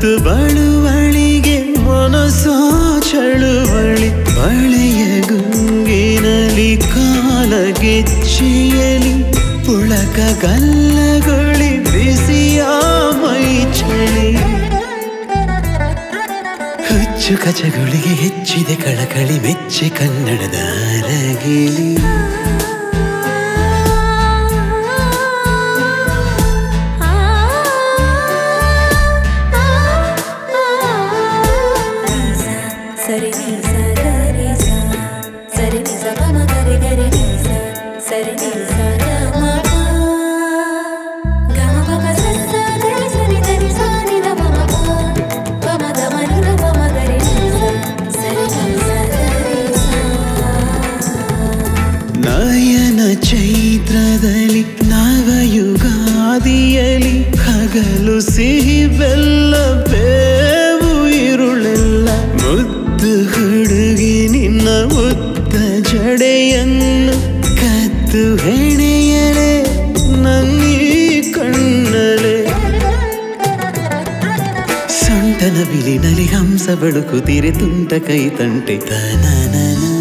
ಮತ್ತು ಬಳುವಳಿಗೆ ಮನಸೋ ಚಳುವಳಿ ಬಳೆಯ ಗುಂಗಿನಲಿ ಕಾಲಗೆಚ್ಚೆಯಲಿ ಪುಳಕ ಗಲ್ಲಗೊಳಿ ಬಿಸಿಯ ಮೈ ಚಳಿ ಹುಚ್ಚು ಕಚಗುಳಿಗೆ ಹೆಚ್ಚಿದೆ ಕಳಕಳಿ ಮೆಚ್ಚೆ ಕನ್ನಡದ ಅರಗಿಳಿ ಸರಿ ನೀ ಸ ಗರಿ ಸ ಸರಿ ನೀ ಸ ಪ ಮ ಗರಿ ಗರಿ ನೀ ಸ ಸರಿ ನೀ ಸ ಗ ಮ ಪ ಗ ಮ ಪ ಪ ಸ ಸ ಗರಿ ಸ ನಿ ದ ನಿ ಸ ನಿ ದ ಪ ಮ ಪ ಪ ಮ ಗ ಮ ನಿ ದ ಪ ಮ ಗರಿ ನೀ ಸ ಸರಿ ನೀ ಸ ಗರಿ ಸ ನಯನ ಚೈತ್ರದಲ್ಲಿ ನವಯುಗಾದಿಯಲಿ ಹಗಲು ಸಿಹಿ ಬೆಲ್ಲ ಬೇವು ಇರುಳೆಲ್ಲ ಮುದ್ದು ಹುಡುಗಿ ನಿನ್ನ ಮುದ್ದ ಜಡೆಯನ್ನು ಕದ್ದು ಹೆಣೆಯಲೆ ನನ್ನೀ ಕಣ್ಣಲೆ ಸೊಂಟನ ಬಿಲಿನಲಿ ಹಂಸ ಬಳುಕುತ್ತಿರೆ ತುಂಟ ಕೈ ತಂಟೆ ತನನನ